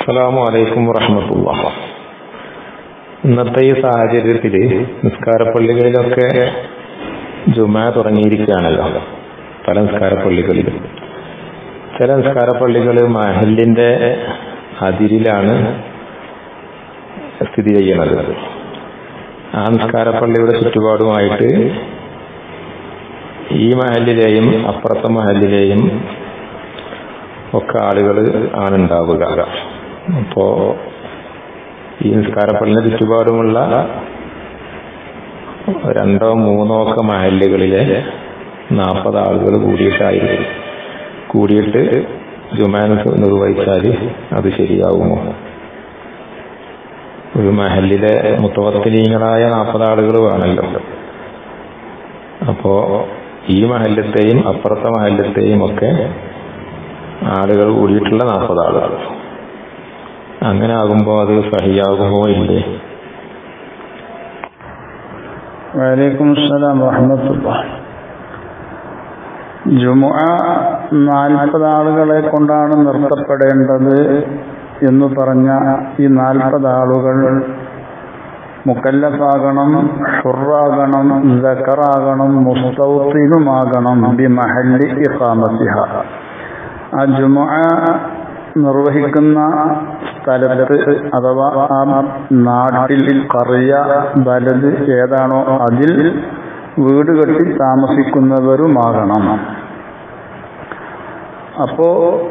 അസ്സലാമു അലൈക്കും വറഹമത്തുള്ള ഇന്നത്തെ ഈ സാഹചര്യത്തിൽ നിസ്കാരപ്പള്ളികളിലൊക്കെ ജുമാ തുടങ്ങിയിരിക്കുകയാണല്ലോ പല നിസ്കാരപ്പള്ളികളിലും ചില നിസ്കാരപ്പള്ളികൾ മഹലിന്റെ അതിരിലാണ് സ്ഥിതി ചെയ്യുന്നത് ആ നിസ്കാരപ്പള്ളിയുടെ ചുറ്റുപാടുമായിട്ട് ഈ മഹലിലെയും അപ്പുറത്തെ മഹലിലെയും ഒക്കെ ആളുകൾ ആണ് ഉണ്ടാവുക അപ്പോ ഈ നിസ്കാരപ്പള്ളിന് ചുറ്റുപാടുമുള്ള രണ്ടോ മൂന്നോ ഒക്കെ മഹല്ലുകളിലെ നാൽപ്പത് ആളുകൾ കൂടിയിട്ടായിരിക്കും കൂടിയിട്ട് ജുമാന നിർവഹിച്ചാൽ അത് ശരിയാവുമോ ഒരു മഹല്ലിലെ മുത്തവത്തിനീങ്ങളായ നാൽപ്പത് ആളുകൾ വേണമല്ലോ അപ്പോ ഈ മഹല്ലത്തെയും അപ്പുറത്തെ മഹല്ലത്തെയും ഒക്കെ ആളുകൾ കൂടിയിട്ടുള്ള നാൽപ്പത് ആളുകൾ അങ്ങനെ ആകുമ്പോൾ അത് സഹിയാകുമോ ഇല്ലേ വലൈക്കും അസ്സലാം വറഹമത്തുള്ള ജുമുഅ നാൽപ്പത് ആളുകളെ കൊണ്ടാണ് നിർത്തപ്പെടേണ്ടത് എന്ന് പറഞ്ഞ ഈ നാൽപ്പത് ആളുകൾ മുക്കല്ലഫാകണം ഷുറാകണം സക്കറാകണം മുസ്തൗത്തിനുമാകണം ബി മഹല്ലി ഇഖാമത്തിഹ ആ ജുമുഅ നിർവഹിക്കുന്ന സ്ഥലത്ത് അഥവാ ആ നാട്ടിൽ കറിയ വലത് ഏതാണോ അതിൽ വീട് കെട്ടി താമസിക്കുന്നവരുമാകണം അപ്പോ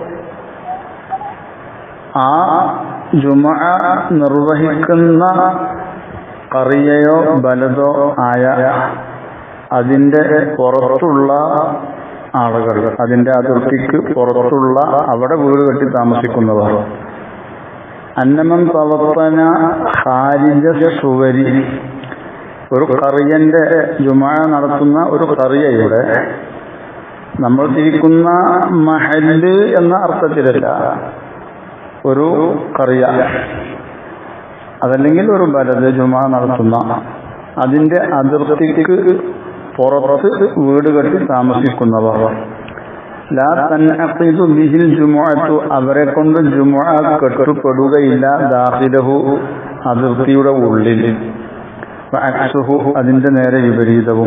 ആ ജുമ നിർവഹിക്കുന്ന കറിയയോ ബലതോ ആയ അതിന്റെ പുറത്തുള്ള ആളുകൾ അതിന്റെ അതിർത്തിക്ക് പുറത്തുള്ള അവിടെ വീട് കെട്ടി താമസിക്കുന്നവർ അന്നമം പ്രവർത്തന ഹാരിജ സുവരി ഒരു കറിയന്റെ ജുമാ നടത്തുന്ന ഒരു കറിയയുടെ നമ്മൾ തിരിക്കുന്ന മഹല് എന്ന അർത്ഥത്തിലല്ല ഒരു കറിയ അതല്ലെങ്കിൽ ഒരു ബലത് ജുമാ നടത്തുന്ന അതിന്റെ അതിർത്തിക്ക് പുറത്ത് വീട് കെട്ടി താമസിക്കുന്നവർ ലാ തൻഅഖിദു ബിഹിൽ ജുമുഅത്തു അവരെ കൊണ്ട് ജുമുഅ കെട്ടുപെടുകയില്ല ദാഖിലഹു അതിർത്തിയുടെ ഉള്ളിൽ അക്സുഹു അതിന്റെ നേരെ വിപരീതവും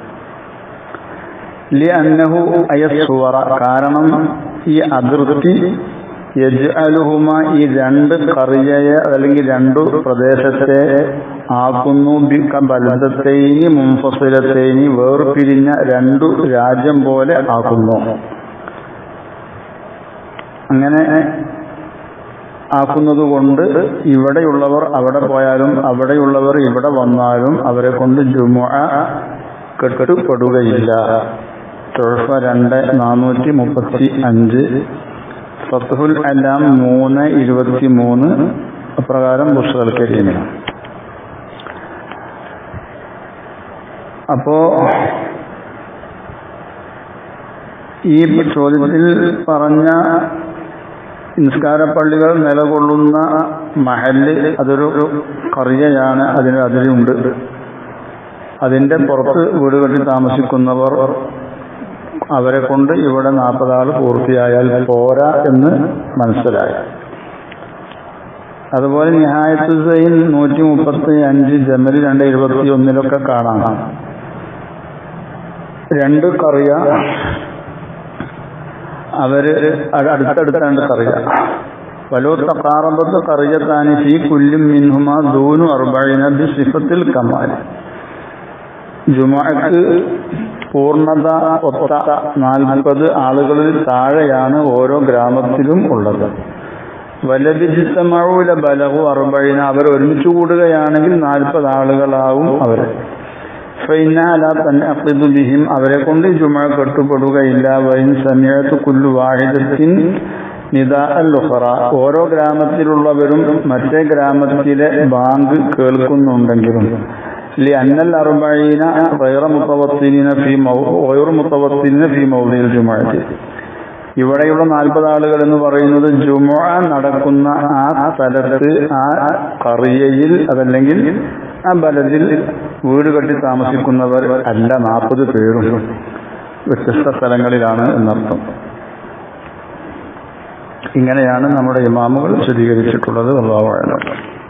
ലി അന്നഹു അയസുവറ കാരണം ഈ അതിർത്തി യജ്അലുഹുമ ഈ രണ്ട് കറിയയെ അല്ലെങ്കിൽ രണ്ടു പ്രദേശത്തെ ആക്കുന്നു ബലതത്തേനി മുംഫസിലത്തേനി വേർപിരിഞ്ഞ രണ്ടു രാജ്യം പോലെ ആക്കുന്നു അങ്ങനെ ആക്കുന്നത് കൊണ്ട് ഇവിടെയുള്ളവർ അവിടെ പോയാലും അവിടെയുള്ളവർ ഇവിടെ വന്നാലും അവരെ കൊണ്ട് ജുമുഅ കെട്ടുപെടുകയില്ല തൊഴഫ രണ്ട് നാനൂറ്റി മുപ്പത്തി അഞ്ച് ഫത്തുഹുൽ അലാം മൂന്ന് ഇരുപത്തി മൂന്ന് അപ്രകാരം പുസ്തകൽക്കരിക്കുന്നു അപ്പോ ഈ ചോദ്യത്തിൽ പറഞ്ഞ നിസ്കാരപ്പള്ളികൾ നിലകൊള്ളുന്ന മഹല് അതൊരു കറിയയാണ് അതിന് അതിലുണ്ട് അതിന്റെ പുറത്ത് വീട് കെട്ടി താമസിക്കുന്നവർ അവരെ കൊണ്ട് ഇവിടെ നാൽപ്പതാൾ പൂർത്തിയായാൽ പോരാ എന്ന് മനസ്സിലായി അതുപോലെ നിഹായത്ത് സൈൻ നൂറ്റി മുപ്പത്തി അഞ്ച് ജമൽ രണ്ട് ഇരുപത്തി ഒന്നിലൊക്കെ കാണാം രണ്ട് കറിയ അവര് അടുത്തടുത്താണ്ട് കറിയ വലോ തക്കാറമ്പത്ത് കറിയത്താനി ഫീ കുല്ലും മിൻഹുമ ദൂനു അർബൈന ബി സിഫത്തിൽ കമാൽ ജുമാക്ക് പൂർണ്ണത ഒത്ത നാൽപ്പത് ആളുകളിൽ താഴെയാണ് ഓരോ ഗ്രാമത്തിലും ഉള്ളത് വലബിജിത്തമഴൂല ബലഹു അറുബഴിന അവർ ഒരുമിച്ച് കൂടുകയാണെങ്കിൽ നാൽപ്പത് ആളുകളാവും അവർ ഫൈനാല തന്നെ അപ്പിദുബിഹിം അവരെ കൊണ്ട് ജുമ കെട്ടുപെടുകയില്ല വൈൻ സമയത്ത് കുല്ലു വാഹിദത്തിൻ നിദാ അൽ ഉഖറ ഓരോ ഗ്രാമത്തിലുള്ളവരും മറ്റേ ഗ്രാമത്തിലെ ബാങ്ക് കേൾക്കുന്നുണ്ടെങ്കിലും لأن الأربعين غير متوطنين في مو... غير متوطنين في موضع الجمعة ഇവിടെയുള്ള നാൽപ്പത് ആളുകൾ എന്ന് പറയുന്നത് ജുമുഅ നടക്കുന്ന ആ സ്ഥലത്ത് ആ കറിയയിൽ അതല്ലെങ്കിൽ ആ ബലത്തിൽ വീട് കെട്ടി താമസിക്കുന്നവർ അല്ല നാൽപ്പത് പേരും വ്യത്യസ്ത സ്ഥലങ്ങളിലാണ് എന്നർത്ഥം ഇങ്ങനെയാണ് നമ്മുടെ ഇമാമുകൾ വിശദീകരിച്ചിട്ടുള്ളത് അള്ളാഹു അലം